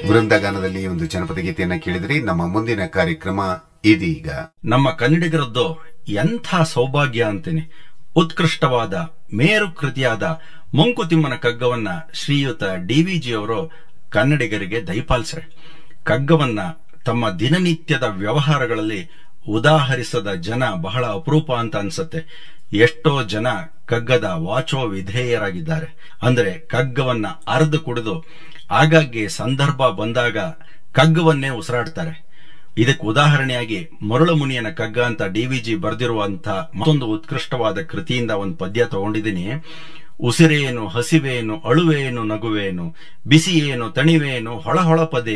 ವೃಂದಗಾನದಲ್ಲಿ ಒಂದು ಜನಪದ ಗೀತೆಯನ್ನ ಕೇಳಿದ್ರಿ ನಮ್ಮ ಮುಂದಿನ ಕಾರ್ಯಕ್ರಮ ಇದೀಗ ನಮ್ಮ ಕನ್ನಡಿಗರದ್ದು ಎಂಥ ಸೌಭಾಗ್ಯ ಅಂತೀನಿ ಉತ್ಕೃಷ್ಟವಾದ ಮೇರು ಕೃತಿಯಾದ ಮಂಕುತಿಮ್ಮನ ಕಗ್ಗವನ್ನ ಶ್ರೀಯುತ ಡಿವಿಜಿ ಅವರು ಕನ್ನಡಿಗರಿಗೆ ದಯಪಾಲಿಸ್ರೆ ಕಗ್ಗವನ್ನ ತಮ್ಮ ದಿನನಿತ್ಯದ ವ್ಯವಹಾರಗಳಲ್ಲಿ ಉದಾಹರಿಸದ ಜನ ಬಹಳ ಅಪರೂಪ ಅಂತ ಅನ್ಸತ್ತೆ ಎಷ್ಟೋ ಜನ ಕಗ್ಗದ ವಾಚೋ ವಿಧೇಯರಾಗಿದ್ದಾರೆ ಅಂದ್ರೆ ಕಗ್ಗವನ್ನ ಅರ್ದು ಕುಡಿದು ಆಗಾಗ್ಗೆ ಸಂದರ್ಭ ಬಂದಾಗ ಕಗ್ಗವನ್ನೇ ಉಸಿರಾಡ್ತಾರೆ ಇದಕ್ಕೆ ಉದಾಹರಣೆಯಾಗಿ ಮರಳು ಮುನಿಯನ ಕಗ್ಗ ಅಂತ ಡಿವಿಜಿ ಬರೆದಿರುವಂತಹ ಮತ್ತೊಂದು ಉತ್ಕೃಷ್ಟವಾದ ಕೃತಿಯಿಂದ ಒಂದು ಪದ್ಯ ತಗೊಂಡಿದ್ದೀನಿ ಉಸಿರೇನು ಹಸಿವೇನು ಅಳುವೇನು ನಗುವೇನು ಬಿಸಿಯೇನು ತಣಿವೇನು ಹೊಳಹೊಳಪದೆ